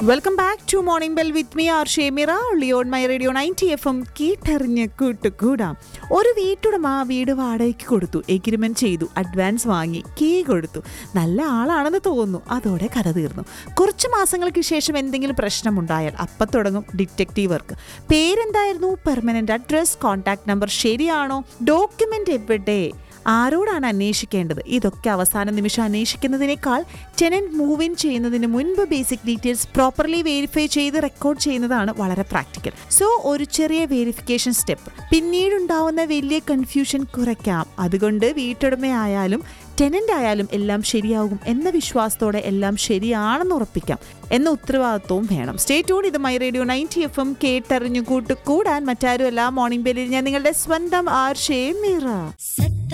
welcome back to morning bell with me R Shemira Leon my radio ninety F M കേട്ടറിഞ്ഞ് കൂട്ടുകൂടാം ഒരു വീട്ടുടമ വീട് വാടകയ്ക്ക് കൊടുത്തു എഗ്രിമെന്റ് ചെയ്തു അഡ്വാൻസ് വാങ്ങി കീ കൊടുത്തു നല്ല ആളാണെന്ന് തോന്നുന്നു അതോടെ കഥ തീർന്നു കുറച്ച് മാസങ്ങൾക്ക് ശേഷം എന്തെങ്കിലും പ്രശ്നമുണ്ടായാൽ അപ്പം തുടങ്ങും ഡിറ്റക്റ്റീവ് വർക്ക് പേരെന്തായിരുന്നു പെർമനന്റ് അഡ്രസ് കോൺടാക്ട് നമ്പർ ശരിയാണോ ഡോക്യുമെന്റ് എവിടെ ആരോടാണ് അന്വേഷിക്കേണ്ടത് ഇതൊക്കെ അവസാന നിമിഷം അന്വേഷിക്കുന്നതിനേക്കാൾ ടെനന്റ് മൂവ് ഇൻ ചെയ്യുന്നതിന് മുൻപ് ബേസിക് ഡീറ്റെയിൽസ് പ്രോപ്പർലി വെരിഫൈ ചെയ്ത് റെക്കോർഡ് ചെയ്യുന്നതാണ് വളരെ പ്രാക്ടിക്കൽ സോ ഒരു ചെറിയ വെരിഫിക്കേഷൻ സ്റ്റെപ്പ് പിന്നീടുണ്ടാവുന്ന വലിയ കൺഫ്യൂഷൻ കുറയ്ക്കാം അതുകൊണ്ട് വീട്ടുടമയായാലും ടെനന്റ് ആയാലും എല്ലാം ശരിയാകും എന്ന വിശ്വാസത്തോടെ എല്ലാം ശരിയാണെന്ന് ഉറപ്പിക്കാം എന്ന ഉത്തരവാദിത്വവും വേണം സ്റ്റേ ട്യൂൺ ഇത് my radio ninety F M കേട്ടറിഞ്ഞു കൂട്ട് കൂടാൻ മറ്റാരും എല്ലാ മോർണിംഗ് ബെല്ലിൽ ഞാൻ നിങ്ങളുടെ സ്വന്തം ആർ ഷേ മീറ